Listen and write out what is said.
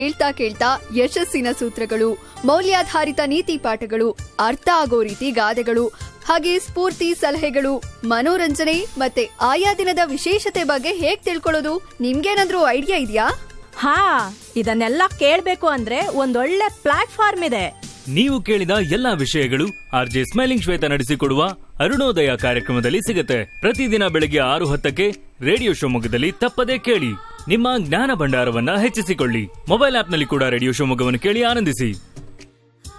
ಕೇಳ್ತಾ ಕೇಳ್ತಾ ಯಶಸ್ಸಿನ ಸೂತ್ರಗಳು ಮೌಲ್ಯಾಧಾರಿತ ನೀತಿ ಪಾಠಗಳು ಅರ್ಥ ಆಗೋ ರೀತಿ ಗಾದೆಗಳು ಹಾಗೆ ಸ್ಫೂರ್ತಿ ಸಲಹೆಗಳು ಮನೋರಂಜನೆ ಮತ್ತೆ ಆಯಾ ದಿನದ ವಿಶೇಷತೆ ಬಗ್ಗೆ ಹೇಗ್ ತಿಳ್ಕೊಳ್ಳೋದು ನಿಮ್ಗೇನಾದ್ರೂ ಐಡಿಯಾ ಇದೆಯಾ ಹಾ ಇದನ್ನೆಲ್ಲ ಕೇಳ್ಬೇಕು ಅಂದ್ರೆ ಒಂದೊಳ್ಳೆ ಪ್ಲಾಟ್ಫಾರ್ಮ್ ಇದೆ ನೀವು ಕೇಳಿದ ಎಲ್ಲಾ ವಿಷಯಗಳು ಆರ್ಜೆ ಸ್ಮೈಲಿಂಗ್ ಶ್ವೇತ ನಡೆಸಿಕೊಡುವ ಅರುಣೋದಯ ಕಾರ್ಯಕ್ರಮದಲ್ಲಿ ಸಿಗುತ್ತೆ ಪ್ರತಿದಿನ ಬೆಳಗ್ಗೆ ಆರು ಹತ್ತಕ್ಕೆ ರೇಡಿಯೋ ಶಿವಮೊಗ್ಗದಲ್ಲಿ ತಪ್ಪದೇ ಕೇಳಿ ನಿಮ್ಮ ಜ್ಞಾನ ಭಂಡಾರವನ್ನ ಹೆಚ್ಚಿಸಿಕೊಳ್ಳಿ ಮೊಬೈಲ್ ಆಪ್ನಲ್ಲಿ ಕೂಡ ರೇಡಿಯೋ ಶಿವಮೊಗ್ಗವನ್ನು ಕೇಳಿ ಆನಂದಿಸಿ